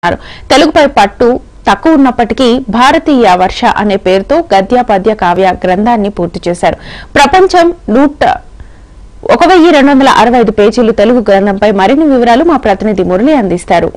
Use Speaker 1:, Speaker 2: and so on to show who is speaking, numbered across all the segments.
Speaker 1: అన్నారు తెలుగుపై పట్టు తక్కువ ఉన్నప్పటికీ భారతీయ వర్ష అనే పేరుతో గద్య పద్య కావ్య గ్రంథాన్ని పూర్తి చేశారు ప్రపంచం నూట ఒక వెయ్యి రెండు వందల అరవై ఐదు పేజీలు తెలుగు గ్రంథంపై మరిన్ని వివరాలు మా ప్రతినిధి మురళి అందిస్తారు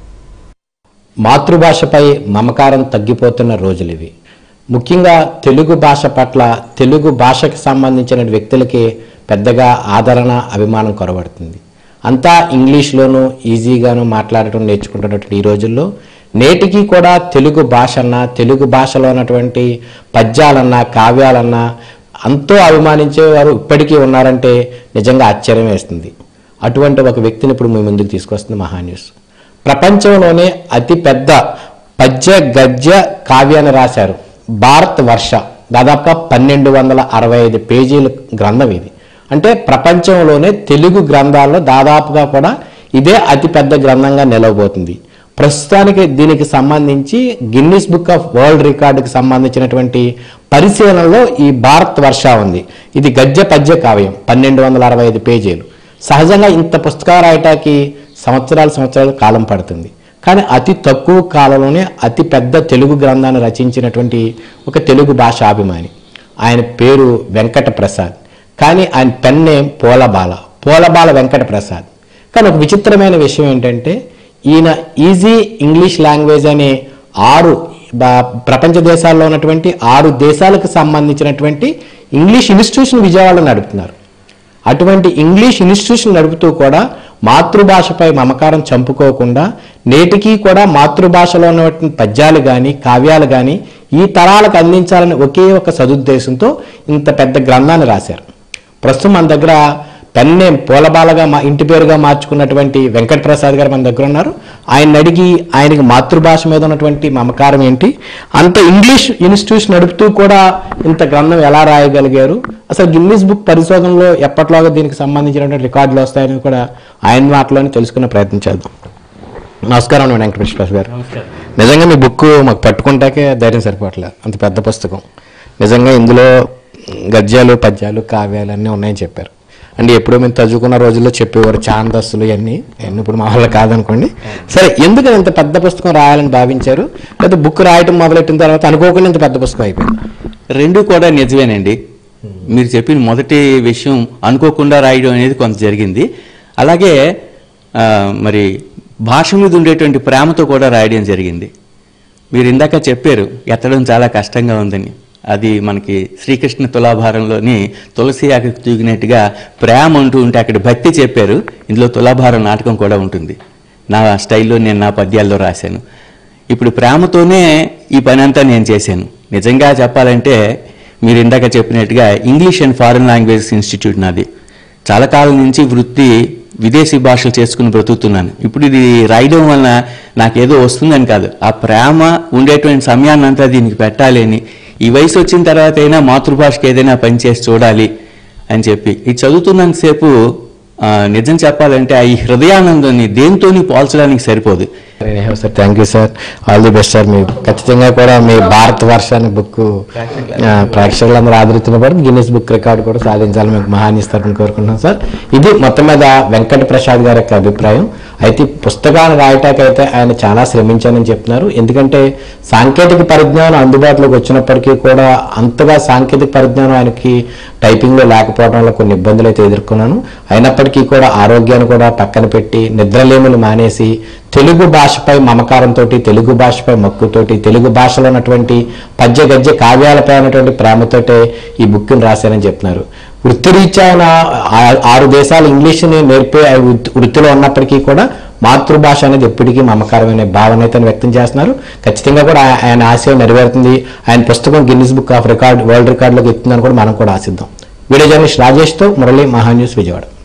Speaker 2: మాతృభాషపై మమకారం తగ్గిపోతున్న రోజులు ఇవి ముఖ్యంగా తెలుగు భాష పట్ల తెలుగు భాషకు సంబంధించిన వ్యక్తులకి పెద్దగా ఆదరణ అభిమానం కొరబడుతుంది అంతా ఇంగ్లీష్లోనూ ఈజీగాను మాట్లాడటం నేర్చుకుంటున్నటువంటి ఈ రోజుల్లో నేటికి కూడా తెలుగు భాష అన్నా తెలుగు భాషలో ఉన్నటువంటి పద్యాలన్నా కావ్యాలన్నా అంతో అభిమానించేవారు ఇప్పటికీ ఉన్నారంటే నిజంగా ఆశ్చర్యం వేస్తుంది అటువంటి ఒక వ్యక్తిని ఇప్పుడు మీ ముందుకు తీసుకొస్తుంది మహాన్యూస్ ప్రపంచంలోనే అతి పెద్ద పద్య గద్య కావ్యాన్ని రాశారు భారత్ వర్ష దాదాపుగా పన్నెండు వందల అరవై ఐదు పేజీల గ్రంథం ఇది అంటే ప్రపంచంలోనే తెలుగు గ్రంథాల్లో దాదాపుగా కూడా ఇదే అతి పెద్ద గ్రంథంగా నిలవబోతుంది ప్రస్తుతానికి దీనికి సంబంధించి గిన్నిస్ బుక్ ఆఫ్ వరల్డ్ రికార్డుకి సంబంధించినటువంటి పరిశీలనలో ఈ భారత్ వర్ష ఉంది ఇది గద్య పద్య కావ్యం పన్నెండు వందల అరవై ఐదు పేజీలు సహజంగా ఇంత పుస్తకాలు రాయటానికి సంవత్సరాల సంవత్సరాల కాలం పడుతుంది కానీ అతి తక్కువ కాలంలోనే అతి పెద్ద తెలుగు గ్రంథాన్ని రచించినటువంటి ఒక తెలుగు భాషాభిమాని ఆయన పేరు వెంకట ప్రసాద్ కానీ ఆయన పెన్ నేమ్ పోలబాల పోలబాల వెంకట ప్రసాద్ కానీ ఒక విచిత్రమైన విషయం ఏంటంటే ఈయన ఈజీ ఇంగ్లీష్ లాంగ్వేజ్ అనే ఆరు బా- ప్రపంచ దేశాల్లో ఉన్నటువంటి ఆరు దేశాలకు సంబంధించినటువంటి ఇంగ్లీష్ ఇన్స్టిట్యూషన్ విజయవాడలో నడుపుతున్నారు అటువంటి ఇంగ్లీష్ ఇన్స్టిట్యూషన్ నడుపుతూ కూడా మాతృభాషపై మమకారం చంపుకోకుండా నేటికి కూడా మాతృభాషలో ఉన్నటువంటి పద్యాలు కానీ కావ్యాలు కానీ ఈ తరాలకు అందించాలని ఒకే ఒక సదుద్దేశంతో ఇంత పెద్ద గ్రంథాన్ని రాశారు ప్రస్తుతం మన దగ్గర పెన్ నేమ్ పూలబాలగా మా ఇంటి పేరుగా మార్చుకున్నటువంటి వెంకట ప్రసాద్ గారు మన దగ్గర ఉన్నారు ఆయన అడిగి ఆయనకి మాతృభాష మీద ఉన్నటువంటి మమకారం ఏంటి అంత ఇంగ్లీష్ ఇన్స్టిట్యూషన్ నడుపుతూ కూడా ఇంత గ్రంథం ఎలా రాయగలిగారు అసలు గిన్నీస్ బుక్ పరిశోధనలో ఎప్పట్లాగా దీనికి సంబంధించినటువంటి రికార్డులు వస్తాయని కూడా ఆయన మాటలోనే తెలుసుకునే ప్రయత్నం చేద్దాం నమస్కారం అండి వెంకట ప్రసాద్ గారు నిజంగా మీ బుక్ మాకు పట్టుకుంటాకే ధైర్యం సరిపోవట్లేదు అంత పెద్ద పుస్తకం నిజంగా ఇందులో గద్యాలు పద్యాలు కావ్యాలు అన్నీ ఉన్నాయని చెప్పారు అంటే ఎప్పుడో మేము చదువుకున్న రోజుల్లో చెప్పేవారు ఛాందస్సులు ఇవన్నీ ఇవన్నీ ఇప్పుడు మా వల్ల కాదనుకోండి సరే ఎందుకని ఇంత పెద్ద పుస్తకం రాయాలని భావించారు లేదా బుక్ రాయటం మొదలెట్టిన తర్వాత అనుకోకుండా ఇంత పెద్ద పుస్తకం అయిపోయింది
Speaker 3: రెండు కూడా నిజమేనండి మీరు చెప్పిన మొదటి విషయం అనుకోకుండా రాయడం అనేది కొంత జరిగింది అలాగే ఆ, మరి భాష మీద ఉండేటువంటి ప్రేమతో కూడా రాయడం జరిగింది మీరు ఇందాక చెప్పారు ఎత్తడం చాలా కష్టంగా ఉందని అది మనకి శ్రీకృష్ణ తులాభారంలోని తులసి ఆకు తూగినట్టుగా ప్రేమ అంటూ ఉంటే అక్కడ భక్తి చెప్పారు ఇందులో తులాభారం నాటకం కూడా ఉంటుంది నా స్టైల్లో నేను నా పద్యాల్లో రాశాను ఇప్పుడు ప్రేమతోనే ఈ పని అంతా నేను చేశాను నిజంగా చెప్పాలంటే మీరు ఇందాక చెప్పినట్టుగా English and foreign languages institute నాది చాలా కాలం నుంచి వృత్తి విదేశీ భాషలు చేసుకుని బ్రతుకుతున్నాను ఇప్పుడు ఇది రాయడం వలన నాకేదో వస్తుందని కాదు ఆ ప్రేమ ఉండేటువంటి సమయాన్నంతా దీనికి పెట్టాలి అని ఈ వయసు వచ్చిన తర్వాత అయినా మాతృభాషకి ఏదైనా పని చేసి చూడాలి అని చెప్పి ఇది చదువుతున్నంతసేపు ఆ, నిజం చెప్పాలంటే ఆ ఈ హృదయానందాన్ని దేంతోని పోల్చడానికి సరిపోదు
Speaker 2: sir thank you sir all the best sir మీ ఖచ్చితంగా కూడా మీ భారత వర్షాన్ని బుక్ ప్రేక్షకులందరూ ఆదరిస్తున్న పాటు గిన్నెస్ బుక్ రికార్డు కూడా సాధించాలని మీకు మహానిస్తారని కోరుకుంటున్నాం సార్ ఇది మొత్తం మీద వెంకట ప్రసాద్ గారి యొక్క అభిప్రాయం అయితే ఈ పుస్తకాన్ని రాయటాకైతే ఆయన చాలా శ్రమించానని చెప్తున్నారు ఎందుకంటే సాంకేతిక పరిజ్ఞానం అందుబాటులోకి వచ్చినప్పటికీ కూడా అంతగా సాంకేతిక పరిజ్ఞానం ఆయనకి టైపింగ్లో లేకపోవడం వల్ల కొన్ని ఇబ్బందులు అయితే ఎదుర్కొన్నాను అయినప్పటికీ కూడా ఆరోగ్యాన్ని కూడా పక్కన పెట్టి నిద్రలేములు మానేసి తెలుగు భాషపై మమకారంతో తెలుగు భాషపై మక్కుతోటి తెలుగు భాషలో ఉన్నటువంటి పద్య గద్య కావ్యాలపై ఉన్నటువంటి ప్రేమతోటే ఈ బుక్ని రాశానని చెప్తున్నారు వృత్తిరీత్యా ఆయన ఆ- ఆరు దేశాలు ఇంగ్లీష్ని నేర్పే ఆ వృత్తి- వృత్తిలో ఉన్నప్పటికీ కూడా మాతృభాష అనేది ఎప్పటికీ మమకారమైన భావన అయితే వ్యక్తం చేస్తున్నారు ఖచ్చితంగా కూడా ఆ- ఆయన ఆశయం నెరవేరుతుంది ఆయన పుస్తకం Guinness book of record world రికార్డులోకి ఎత్తుందని కూడా మనం కూడా ఆశిద్దాం వీడియో జర్నలిస్ట్ రాజేష్తో మురళి మహాన్యూస్ విజయవాడ